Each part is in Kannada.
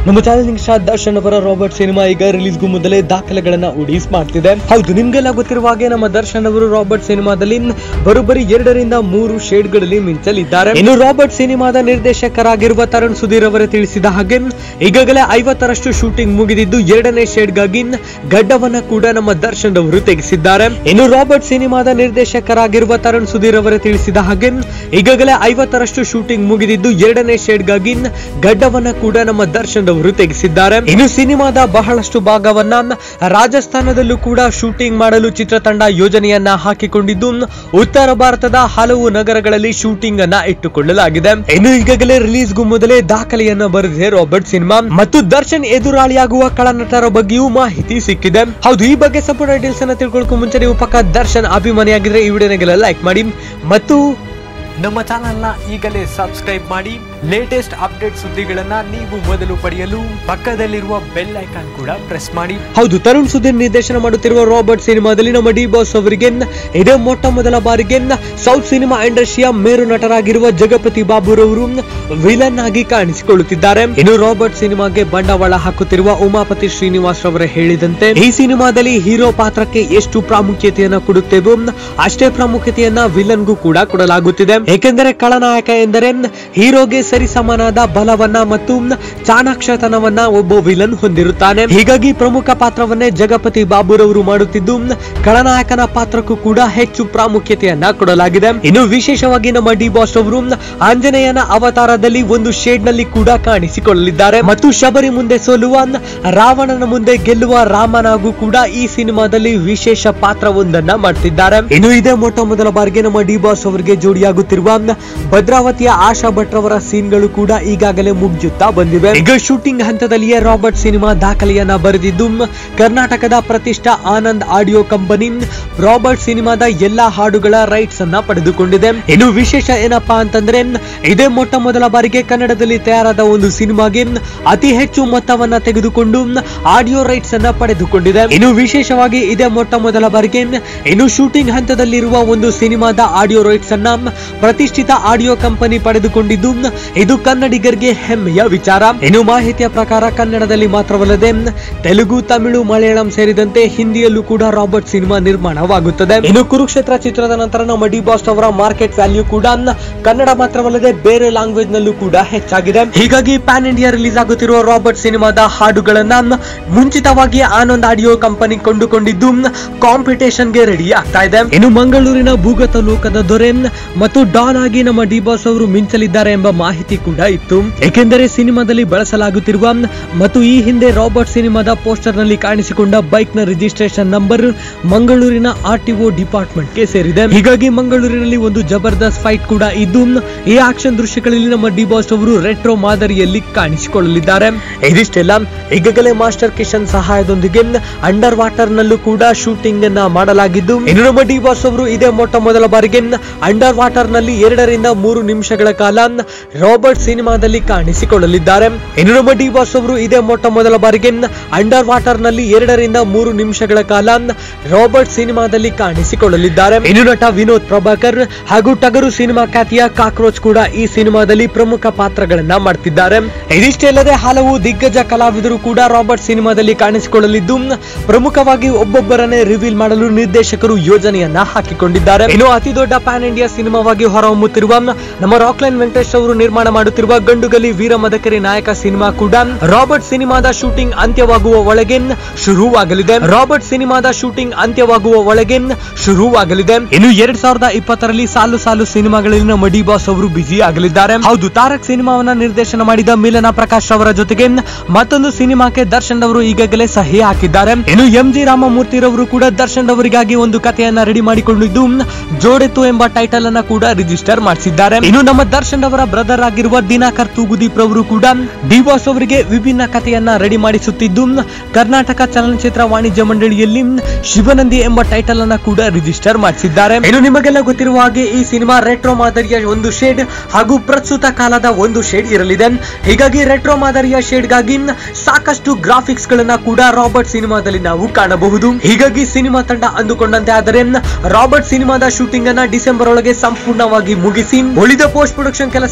ನಮ್ಮ ಚಾಲೆಂಜಿಂಗ್ ಸ್ಟಾರ್ ದರ್ಶನ್ ಅವರ ರಾಬರ್ಟ್ ಸಿನಿಮಾ ಈಗ ರಿಲೀಸ್ಗೂ ಮೊದಲೇ ದಾಖಲೆಗಳನ್ನ ಉಡೀಸ್ ಮಾಡ್ತಿದೆ ಹೌದು ನಿಮ್ಗೆಲ್ಲ ಗೊತ್ತಿರುವ ಹಾಗೆ ನಮ್ಮ ದರ್ಶನ್ ಅವರು ರಾಬರ್ಟ್ ಸಿನಿಮಾದಲ್ಲಿ ಬರೋಬ್ಬರಿ ಎರಡರಿಂದ ಮೂರು ಶೇಡ್ಗಳಲ್ಲಿ ಮಿಂಚಲಿದ್ದಾರೆ ಇನ್ನು ರಾಬರ್ಟ್ ಸಿನಿಮಾದ ನಿರ್ದೇಶಕರಾಗಿರುವ ತರುಣ್ ಸುಧೀರ್ ಅವರೇ ತಿಳಿಸಿದ ಹಾಗೆ ಈಗಾಗಲೇ ಐವತ್ತರಷ್ಟು ಶೂಟಿಂಗ್ ಮುಗಿದಿದ್ದು ಎರಡನೇ ಶೇಡ್ಗಾಗಿ ಗಡ್ಡವನ್ನ ಕೂಡ ನಮ್ಮ ದರ್ಶನ್ ಅವರು ತೆಗೆಸಿದ್ದಾರೆ ಇನ್ನು ರಾಬರ್ಟ್ ಸಿನಿಮಾದ ನಿರ್ದೇಶಕರಾಗಿರುವ ತರುಣ್ ಸುಧೀರ್ ಅವರೇ ತಿಳಿಸಿದ ಹಾಗೆ ಈಗಾಗಲೇ ಐವತ್ತರಷ್ಟು ಶೂಟಿಂಗ್ ಮುಗಿದಿದ್ದು ಎರಡನೇ ಶೇಡ್ಗಾಗಿ ಗಡ್ಡವನ್ನ ಕೂಡ ನಮ್ಮ ದರ್ಶನ್ ಅವರು ತೆಗೆಸಿದ್ದಾರೆ ಇನ್ನು ಸಿನಿಮಾದ ಬಹಳಷ್ಟು ಭಾಗವನ್ನ ರಾಜಸ್ಥಾನದಲ್ಲೂ ಕೂಡ ಶೂಟಿಂಗ್ ಮಾಡಲು ಚಿತ್ರತಂಡ ಯೋಜನೆಯನ್ನ ಹಾಕಿಕೊಂಡಿದ್ದು ಉತ್ತರ ಭಾರತದ ಹಲವು ನಗರಗಳಲ್ಲಿ ಶೂಟಿಂಗ್ ಅನ್ನ ಇಟ್ಟುಕೊಳ್ಳಲಾಗಿದೆ ಇನ್ನು ಈಗಾಗಲೇ ರಿಲೀಸ್ಗೂ ಮೊದಲೇ ದಾಖಲೆಯನ್ನ ಬರೆದಿದೆ ರಾಬರ್ಟ್ ಸಿನಿಮಾ ಮತ್ತು ದರ್ಶನ್ ಎದುರಾಳಿಯಾಗುವ ಕಳನಟರ ಬಗ್ಗೆಯೂ ಮಾಹಿತಿ ಸಿಕ್ಕಿದೆ ಹೌದು ಈ ಬಗ್ಗೆ ಸಂಪೂರ್ಣ ಡೀಟೇಲ್ಸ್ ಅನ್ನ ತಿಳ್ಕೊಳಕ್ಕೂ ಮುಂಚೆ ನೀವು ಪಕ್ಕ ದರ್ಶನ್ ಅಭಿಮಾನಿಯಾಗಿದ್ರೆ ಈ ವಿಡಿಯೋನೆಗೆಲ್ಲ ಲೈಕ್ ಮಾಡಿ ಮತ್ತು ನಮ್ಮ ಚಾನೆಲ್ ನ ಈಗಲೇ ಸಬ್ಸ್ಕ್ರೈಬ್ ಮಾಡಿ ಲೇಟೆಸ್ಟ್ ಅಪ್ಡೇಟ್ ಸುದ್ದಿಗಳನ್ನ ನೀವು ಮೊದಲು ಪಡೆಯಲು ಪಕ್ಕದಲ್ಲಿರುವ ಬೆಲ್ ಐಕಾನ್ ಕೂಡ ಪ್ರೆಸ್ ಮಾಡಿ ಹೌದು ತರುಣ್ ಸುಧೀರ್ ನಿರ್ದೇಶನ ಮಾಡುತ್ತಿರುವ ರಾಬರ್ಟ್ ಸಿನಿಮಾದಲ್ಲಿ ನಮ್ಮ ಡಿ ಬಾಸ್ ಅವರಿಗೆ ಇದೇ ಮೊಟ್ಟ ಮೊದಲ ಬಾರಿಗೆ ಸೌತ್ ಸಿನಿಮಾ ಇಂಡಸ್ಟ್ರಿಯ ಮೇರು ನಟರಾಗಿರುವ ಜಗಪತಿ ಬಾಬುರವರು ವಿಲನ್ ಆಗಿ ಕಾಣಿಸಿಕೊಳ್ಳುತ್ತಿದ್ದಾರೆ ಇನ್ನು ರಾಬರ್ಟ್ ಸಿನಿಮಾಗೆ ಬಂಡವಾಳ ಹಾಕುತ್ತಿರುವ ಉಮಾಪತಿ ಶ್ರೀನಿವಾಸ್ ರವರ ಹೇಳಿದಂತೆ ಈ ಸಿನಿಮಾದಲ್ಲಿ ಹೀರೋ ಪಾತ್ರಕ್ಕೆ ಎಷ್ಟು ಪ್ರಾಮುಖ್ಯತೆಯನ್ನ ಕೊಡುತ್ತೇವೋ ಅಷ್ಟೇ ಪ್ರಾಮುಖ್ಯತೆಯನ್ನ ವಿಲನ್ಗೂ ಕೂಡ ಕೊಡಲಾಗುತ್ತಿದೆ ಏಕೆಂದರೆ ಖಳನಾಯಕ ಎಂದರೆ ಹೀರೋಗೆ ಸರಿಸಮನಾದ ಬಲವನ್ನ ಮತ್ತು ಚಾಣಾಕ್ಷತನವನ್ನ ಒಬ್ಬ ವಿಲನ್ ಹೊಂದಿರುತ್ತಾನೆ ಹೀಗಾಗಿ ಪ್ರಮುಖ ಪಾತ್ರವನ್ನೇ ಜಗಪತಿ ಬಾಬುರವರು ಮಾಡುತ್ತಿದ್ದು ಖಳನಾಯಕನ ಪಾತ್ರಕ್ಕೂ ಕೂಡ ಹೆಚ್ಚು ಪ್ರಾಮುಖ್ಯತೆಯನ್ನ ಕೊಡಲಾಗಿದೆ ಇನ್ನು ವಿಶೇಷವಾಗಿ ನಮ್ಮ ಡಿ ಬಾಸ್ ಅವರು ಆಂಜನೇಯನ ಅವತಾರದಲ್ಲಿ ಒಂದು ಶೇಡ್ ನಲ್ಲಿ ಕೂಡ ಕಾಣಿಸಿಕೊಳ್ಳಲಿದ್ದಾರೆ ಮತ್ತು ಶಬರಿ ಮುಂದೆ ಸೋಲುವ ರಾವಣನ ಮುಂದೆ ಗೆಲ್ಲುವ ರಾಮನಾಗೂ ಕೂಡ ಈ ಸಿನಿಮಾದಲ್ಲಿ ವಿಶೇಷ ಪಾತ್ರವೊಂದನ್ನ ಮಾಡ್ತಿದ್ದಾರೆ ಇನ್ನು ಇದೇ ಮೊಟ್ಟ ಮೊದಲ ಬಾರಿಗೆ ನಮ್ಮ ಡಿ ಬಾಸ್ ಅವರಿಗೆ ಜೋಡಿಯಾಗುತ್ತಿರುವ ಭದ್ರಾವತಿಯ ಆಶಾ ಭಟ್ರವರ ಸೀನ್ಗಳು ಕೂಡ ಈಗಾಗಲೇ ಮುಗ್ಜುತ್ತಾ ಬಂದಿವೆ ಈಗ ಶೂಟಿಂಗ್ ಹಂತದಲ್ಲಿಯೇ ರಾಬರ್ಟ್ ಸಿನಿಮಾ ದಾಖಲೆಯನ್ನ ಬರೆದಿದ್ದು ಕರ್ನಾಟಕದ ಪ್ರತಿಷ್ಠಾ ಆನಂದ್ ಆಡಿಯೋ ಕಂಪನಿ ರಾಬರ್ಟ್ ಸಿನಿಮಾದ ಎಲ್ಲಾ ಹಾಡುಗಳ ರೈಟ್ಸ್ ಅನ್ನ ಪಡೆದುಕೊಂಡಿದೆ ಇನ್ನು ವಿಶೇಷ ಏನಪ್ಪಾ ಅಂತಂದ್ರೆ ಇದೇ ಮೊಟ್ಟ ಮೊದಲ ಬಾರಿಗೆ ಕನ್ನಡದಲ್ಲಿ ತಯಾರಾದ ಒಂದು ಸಿನಿಮಾಗೆ ಅತಿ ಹೆಚ್ಚು ಮೊತ್ತವನ್ನ ತೆಗೆದುಕೊಂಡು ಆಡಿಯೋ ರೈಟ್ಸ್ ಅನ್ನ ಪಡೆದುಕೊಂಡಿದೆ ಇನ್ನು ವಿಶೇಷವಾಗಿ ಇದೇ ಮೊಟ್ಟ ಮೊದಲ ಬಾರಿಗೆ ಇನ್ನು ಶೂಟಿಂಗ್ ಹಂತದಲ್ಲಿರುವ ಒಂದು ಸಿನಿಮಾದ ಆಡಿಯೋ ರೈಟ್ಸ್ ಅನ್ನ ಪ್ರತಿಷ್ಠಿತ ಆಡಿಯೋ ಕಂಪನಿ ಪಡೆದುಕೊಂಡಿದ್ದು ಇದು ಕನ್ನಡಿಗರಿಗೆ ಹೆಮ್ಮೆಯ ವಿಚಾರ ಇನ್ನು ಮಾಹಿತಿಯ ಪ್ರಕಾರ ಕನ್ನಡದಲ್ಲಿ ಮಾತ್ರವಲ್ಲದೆ ತೆಲುಗು ತಮಿಳು ಮಲಯಾಳಂ ಸೇರಿದಂತೆ ಹಿಂದಿಯಲ್ಲೂ ಕೂಡ ರಾಬರ್ಟ್ ಸಿನಿಮಾ ನಿರ್ಮಾಣವಾಗುತ್ತದೆ ಇನ್ನು ಕುರುಕ್ಷೇತ್ರ ಚಿತ್ರದ ನಂತರ ನಮ್ಮ ಡಿ ಬಾಸ್ ಅವರ ಮಾರ್ಕೆಟ್ ವ್ಯಾಲ್ಯೂ ಕೂಡ ಕನ್ನಡ ಮಾತ್ರವಲ್ಲದೆ ಬೇರೆ ಲ್ಯಾಂಗ್ವೇಜ್ ನಲ್ಲೂ ಕೂಡ ಹೆಚ್ಚಾಗಿದೆ ಹೀಗಾಗಿ ಪ್ಯಾನ್ ಇಂಡಿಯಾ ರಿಲೀಸ್ ಆಗುತ್ತಿರುವ ರಾಬರ್ಟ್ ಸಿನಿಮಾದ ಹಾಡುಗಳನ್ನ ಮುಂಚಿತವಾಗಿ ಆನಂದ್ ಆಡಿಯೋ ಕಂಪನಿ ಕೊಂಡುಕೊಂಡಿದ್ದು ಕಾಂಪಿಟೇಷನ್ ಗೆ ರೆಡಿ ಆಗ್ತಾ ಇದೆ ಇನ್ನು ಮಂಗಳೂರಿನ ಭೂಗತ ಲೋಕದ ದೊರೆ ಮತ್ತು ಡಾನ್ ಆಗಿ ನಮ್ಮ ಡಿ ಬಾಸ್ ಅವರು ಮಿಂಚಲಿದ್ದಾರೆ ಎಂಬ ಮಾಹಿತಿ ಕೂಡ ಇತ್ತು ಏಕೆಂದರೆ ಸಿನಿಮಾದಲ್ಲಿ ಬಳಸಲಾಗುತ್ತಿರುವ ಮತ್ತು ಈ ಹಿಂದೆ ರಾಬರ್ಟ್ ಸಿನಿಮಾದ ಪೋಸ್ಟರ್ ನಲ್ಲಿ ಕಾಣಿಸಿಕೊಂಡ ಬೈಕ್ ನ ರಿಜಿಸ್ಟ್ರೇಷನ್ ನಂಬರ್ ಮಂಗಳೂರಿನ ಆರ್ ಟಿಒ ಡಿಪಾರ್ಟ್ಮೆಂಟ್ ಗೆ ಸೇರಿದೆ ಹೀಗಾಗಿ ಮಂಗಳೂರಿನಲ್ಲಿ ಒಂದು ಜಬರ್ದಸ್ತ್ ಫೈಟ್ ಕೂಡ ಇದ್ದು ಈ ಆಕ್ಷನ್ ದೃಶ್ಯಗಳಲ್ಲಿ ನಮ್ಮ ಡಿ ಬಾಸ್ ಅವರು ರೆಟ್ರೋ ಮಾದರಿಯಲ್ಲಿ ಕಾಣಿಸಿಕೊಳ್ಳಲಿದ್ದಾರೆ ಇದಿಷ್ಟೆಲ್ಲ ಈಗಾಗಲೇ ಮಾಸ್ಟರ್ ಕಿಶನ್ ಸಹಾಯದೊಂದಿಗೆ ಅಂಡರ್ ವಾಟರ್ ನಲ್ಲೂ ಕೂಡ ಶೂಟಿಂಗ್ ಅನ್ನ ಮಾಡಲಾಗಿದ್ದು ಇನ್ನು ನಮ್ಮ ಡಿ ಬಾಸ್ ಅವರು ಇದೇ ಮೊಟ್ಟ ಮೊದಲ ಬಾರಿಗೆ ಅಂಡರ್ ವಾಟರ್ ನಲ್ಲಿ ಎರಡರಿಂದ ಮೂರು ನಿಮಿಷಗಳ ಕಾಲ ರಾಬರ್ಟ್ ಸಿನಿಮಾದಲ್ಲಿ ಕಾಣಿಸಿಕೊಳ್ಳಲಿದ್ದಾರೆ ಇನ್ನು ನಮ್ಮ ಡಿ ಬಾಸ್ ಅವರು ಇದೇ ಮೊಟ್ಟ ಮೊದಲ ಬಾರಿಗೆ ಅಂಡರ್ ವಾಟರ್ ನಲ್ಲಿ ಎರಡರಿಂದ ಮೂರು ನಿಮಿಷಗಳ ಕಾಲ ರಾಬರ್ಟ್ ಸಿನಿಮಾದಲ್ಲಿ ಕಾಣಿಸಿಕೊಳ್ಳಲಿದ್ದಾರೆ ಇನ್ನು ನಟ ವಿನೋದ್ ಪ್ರಭಾಕರ್ ಹಾಗೂ ಟಗರು ಸಿನಿಮಾ ಖ್ಯಾತಿಯ ಕಾಕ್ರೋಚ್ ಕೂಡ ಈ ಸಿನಿಮಾದಲ್ಲಿ ಪ್ರಮುಖ ಪಾತ್ರಗಳನ್ನ ಮಾಡ್ತಿದ್ದಾರೆ ಇದಿಷ್ಟೇ ಅಲ್ಲದೆ ಹಲವು ದಿಗ್ಗಜ ಕಲಾವಿದರು ಕೂಡ ರಾಬರ್ಟ್ ಸಿನಿಮಾದಲ್ಲಿ ಕಾಣಿಸಿಕೊಳ್ಳಲಿದ್ದು ಪ್ರಮುಖವಾಗಿ ಒಬ್ಬೊಬ್ಬರನ್ನೇ ರಿವೀಲ್ ಮಾಡಲು ನಿರ್ದೇಶಕರು ಯೋಜನೆಯನ್ನ ಹಾಕಿಕೊಂಡಿದ್ದಾರೆ ಇನ್ನು ಅತಿ ದೊಡ್ಡ ಪ್ಯಾನ್ ಇಂಡಿಯಾ ಸಿನಿಮಾವಾಗಿ ಹೊರಹೊಮ್ಮುತ್ತಿರುವ ನಮ್ಮ ರಾಕ್ಲೈನ್ ವೆಂಕಟೇಶ್ ಅವರು ನಿರ್ಮಾಣ ಮಾಡುತ್ತಿರುವ ಗಂಡುಗಲಿ ವೀರ ಮದಕರಿ ನಾಯಕ ಸಿನಿಮಾ ಕೂಡ ರಾಬರ್ಟ್ ಸಿನಿಮಾದ ಶೂಟಿಂಗ್ ಅಂತ್ಯವಾಗುವ ಒಳಗೆ ಶುರುವಾಗಲಿದೆ ರಾಬರ್ಟ್ ಸಿನಿಮಾದ ಶೂಟಿಂಗ್ ಅಂತ್ಯವಾಗುವ ಒಳಗೆ ಶುರುವಾಗಲಿದೆ ಇನ್ನು ಎರಡ್ ಸಾವಿರದ ಇಪ್ಪತ್ತರಲ್ಲಿ ಸಾಲು ಸಾಲು ಸಿನಿಮಾಗಳಲ್ಲಿ ನಮ್ಮ ಡಿ ಬಾಸ್ ಅವರು ಬಿಸಿ ಆಗಲಿದ್ದಾರೆ ಹೌದು ತಾರಕ್ ಸಿನಿಮಾವನ್ನ ನಿರ್ದೇಶನ ಮಾಡಿದ ಮಿಲನ ಪ್ರಕಾಶ್ ಅವರ ಜೊತೆಗೆ ಮತ್ತೊಂದು ಸಿನಿಮಾಕ್ಕೆ ದರ್ಶನ್ ಅವರು ಈಗಾಗಲೇ ಸಹಿ ಹಾಕಿದ್ದಾರೆ ಇನ್ನು ಎಂ ಜಿ ರಾಮಮೂರ್ತಿರವರು ಕೂಡ ದರ್ಶನ್ ಅವರಿಗಾಗಿ ಒಂದು ಕಥೆಯನ್ನ ರೆಡಿ ಮಾಡಿಕೊಂಡಿದ್ದು ಜೋಡೆತ್ತು ಎಂಬ ಟೈಟಲ್ ಅನ್ನ ಕೂಡ ರಿಜಿಸ್ಟರ್ ಮಾಡಿಸಿದ್ದಾರೆ ಇನ್ನು ನಮ್ಮ ದರ್ಶನ್ ಅವರ ಬ್ರದರ್ ಆಗಿರುವ ದಿನಾಕರ್ ತೂಗುದೀಪ್ ರವರು ಕೂಡ ಡಿ ಬಾಸ್ ಅವರಿಗೆ ವಿಭಿನ್ನ ಕಥೆಯನ್ನ ರೆಡಿ ಮಾಡಿಸುತ್ತಿದ್ದು ಕರ್ನಾಟಕ ಚಲನಚಿತ್ರ ವಾಣಿಜ್ಯ ಮಂಡಳಿಯಲ್ಲಿ ಶಿವನಂದಿ ಎಂಬ ಟೈಟಲ್ ಅನ್ನ ಕೂಡ ರಿಜಿಸ್ಟರ್ ಮಾಡಿಸಿದ್ದಾರೆ ಇನ್ನು ನಿಮಗೆಲ್ಲ ಗೊತ್ತಿರುವ ಹಾಗೆ ಈ ಸಿನಿಮಾ ರೆಟ್ರೋ ಮಾದರಿಯ ಒಂದು ಶೇಡ್ ಹಾಗೂ ಪ್ರಸ್ತುತ ಕಾಲದ ಒಂದು ಶೇಡ್ ಇರಲಿದೆ ಹೀಗಾಗಿ ರೆಟ್ರೋ ಮಾದರಿಯ ಶೇಡ್ ಗಾಗಿ ಸಾಕಷ್ಟು ಗ್ರಾಫಿಕ್ಸ್ ಗಳನ್ನ ಕೂಡ ರಾಬರ್ಟ್ ಸಿನಿಮಾದಲ್ಲಿ ನಾವು ಕಾಣಬಹುದು ಹೀಗಾಗಿ ಸಿನಿಮಾ ತಂಡ ಅಂದುಕೊಂಡಂತೆ ಆದರೆ ರಾಬರ್ಟ್ ಸಿನಿಮಾದ ಶೂಟಿಂಗ್ ಅನ್ನ ಡಿಸೆಂಬರ್ ಒಳಗೆ ಸಂಪೂರ್ಣವಾಗಿ ಮುಗಿಸಿ ಉಳಿದ ಪೋಸ್ಟ್ ಪ್ರೊಡಕ್ಷನ್ ಕೆಲಸಗಳಾದ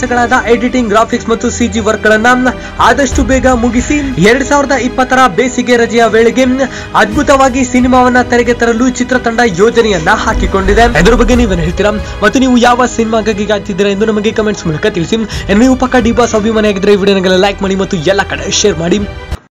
ಎಡಿಟಿಂಗ್ ಗ್ರಾಫಿಕ್ಸ್ ಮತ್ತು ಸಿಜಿ ವರ್ಕ್ ಗಳನ್ನ ಆದಷ್ಟು ಬೇಗ ಮುಗಿಸಿ ಎರಡ್ ಸಾವಿರದ ಇಪ್ಪತ್ತರ ಬೇಸಿಗೆ ರಜೆಯ ವೇಳೆಗೆ ಅದ್ಭುತವಾಗಿ ಸಿನಿಮಾವನ್ನ ತೆರೆಗೆ ತರಲು ಚಿತ್ರತಂಡ ಯೋಜನೆಯನ್ನ ಹಾಕಿಕೊಂಡಿದೆ ಇದ್ರ ಬಗ್ಗೆ ನೀವೇನು ಹೇಳ್ತೀರಾ ಮತ್ತು ನೀವು ಯಾವ ಸಿನಿಮಾಗಾಗಿ ಕಾಯ್ತಿದ್ದೀರಾ ಎಂದು ನಮಗೆ ಕಮೆಂಟ್ಸ್ ಮೂಲಕ ತಿಳಿಸಿ ಇನ್ನು ನೀವು ಪಕ್ಕ ಡಿ ಬಾಸ್ ಅಭಿಮಾನಿ ಆಗಿದ್ರೆ ಈ ವಿಡಿಯೋನೆಲ್ಲ ಲೈಕ್ ಮಾಡಿ ಮತ್ತು ಎಲ್ಲ ಕಡೆ ಶೇರ್ ಮಾಡಿ